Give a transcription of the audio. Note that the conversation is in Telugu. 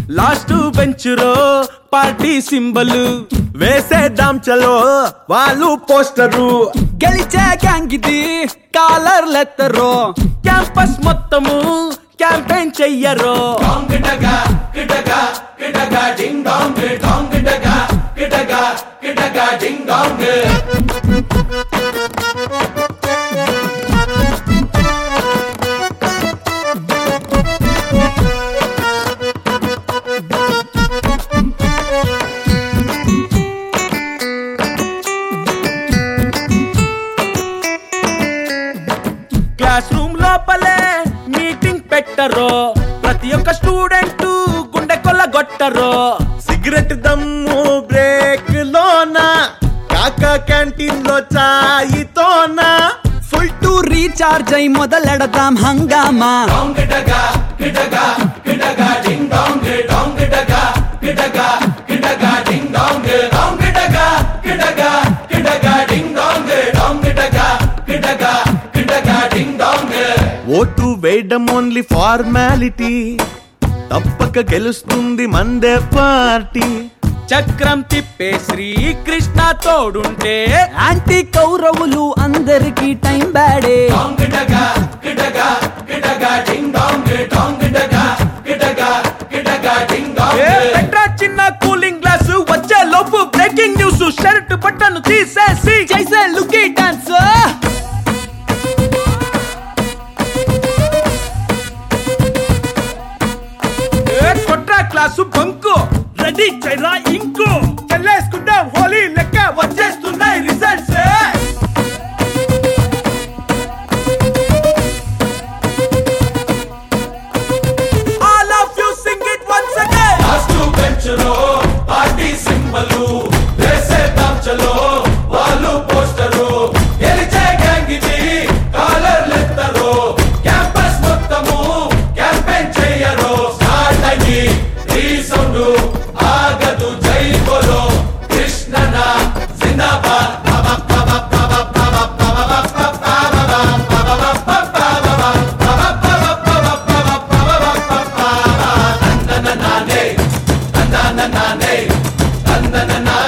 లాస్ట్ బెంచురో పార్టీ సింబల్ వేసేద్దాం చలో వాళ్ళు పోస్టరు గెలిచే గ్యాంగ్ ఇది కాలర్లెత్తరు క్యాంపస్ మొత్తము క్యాంపెయిన్ చెయ్యరు క్లాస్ రూమ్ లోపలే మీటింగ్ పెట్టరు ప్రతి ఒక్క స్టూడెంట్ గుండె కొల్లగొట్టరు సిగరెట్ దమ్ము బ్రేక్ లోన కాక క్యాంటీన్ లో చాయితోన ఫుల్ టు రీఛార్జ్ అయి మొదలెడతాం హంగామా ఓటు వేయడం ఓన్లీ ఫార్మాలిటీ తప్పక గెలుస్తుంది మందే పార్టీ చక్రం తిప్పే శ్రీకృష్ణ తోడుంటే యాంటీ కౌరవులు అందరికి టైం బ్యాడే ఏ పెట్రా చిన్న కూలింగ్ గ్లాస్ వచ్చే లోపు బ్రేకింగ్ న్యూస్ షర్ట్ బట్టను తీసేసి చేసే లుకీ డాన్స్ ఏ కొట్రా క్లాసు బంకు రెడీ చైరా ఇంకు చెల్లేసుకుందాం హోలీ లెక్క వచ్చేస్తున్నాయి results All of you sing it once again. Last బెంచ్లో పార్టీ సింబలు వేసేద్దాం చలో వాళ్ళు పోస్టరు గెలిచే గ్యాంగ్ ఇది కాలర్లెత్తరు క్యాంపస్ మొత్తము క్యాంపెయిన్ చెయ్యరు స్టార్ట్ అయ్యి ఈ సౌండ్ ఆగదు జై బోలో కృష్ణన జిందాబాద్ నానే తందన నానే తందన నా